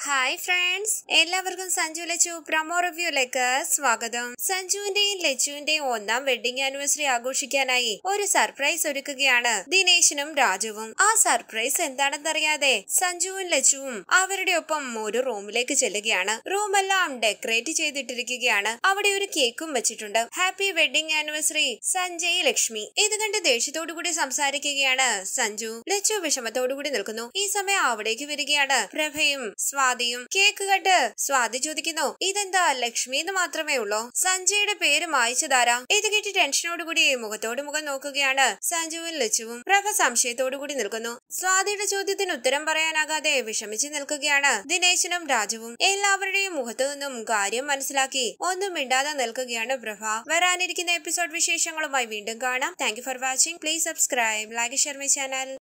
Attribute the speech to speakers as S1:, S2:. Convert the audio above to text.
S1: hi friends എല്ലാവർക്കും Sanju Lachu promo റിവ്യൂലേക്ക് സ്വാഗതം സഞ്ജുവിന്റെയും ലച്ചുവിന്റെയും ഒന്നാം വെഡിങ് ആനിവേഴ്സറി ആഘോഷിക്കാനായി ഒരു സർപ്രൈസ് ഒരുക്കുകയാണ് ദിനേശിനും രാജുവും ആ സർപ്രൈസ് എന്താണെന്നറിയാതെ സഞ്ജുവും ലച്ചുവും അവരുടെ ഒപ്പം ഒരു റൂമിലേക്ക് ചെല്ലുകയാണ് റൂമെല്ലാം ഡെക്കറേറ്റ് ചെയ്തിട്ടിരിക്കുകയാണ് അവിടെ ഒരു കേക്കും വെച്ചിട്ടുണ്ട് happy wedding anniversary Sanjay Lakshmi ഇത് കണ്ട് ദേഷ്യത്തോടു കൂടി സംസാരിക്കുകയാണ് സഞ്ജു ലച്ചു വിഷമത്തോടു കൂടി നിൽക്കുന്നു ഈ സമയം അവിടേക്ക് വരികയാണ് പ്രഭയും സ്വാതിയും കേക്ക് കണ്ട് സ്വാതി ചോദിക്കുന്നു ഇതെന്താ ലക്ഷ്മി എന്ന് മാത്രമേ ഉള്ളൂ സഞ്ജയുടെ പേര് മായിച്ചതാരാ ഇത് കേട്ട് ടെൻഷനോടുകൂടി മുഖത്തോട് മുഖം നോക്കുകയാണ് സഞ്ജുവും ലച്ചുവും പ്രഭ സംശയത്തോടു കൂടി നിൽക്കുന്നു സ്വാതിയുടെ ചോദ്യത്തിന് ഉത്തരം പറയാനാകാതെ വിഷമിച്ച് നിൽക്കുകയാണ് ദിനേശനും രാജുവും എല്ലാവരുടെയും മുഖത്തു നിന്നും കാര്യം മനസ്സിലാക്കി ഒന്നും മിണ്ടാതെ നിൽക്കുകയാണ് പ്രഭ വരാനിരിക്കുന്ന എപ്പിസോഡ് വിശേഷങ്ങളുമായി വീണ്ടും കാണാം thank you for watching please subscribe like share my channel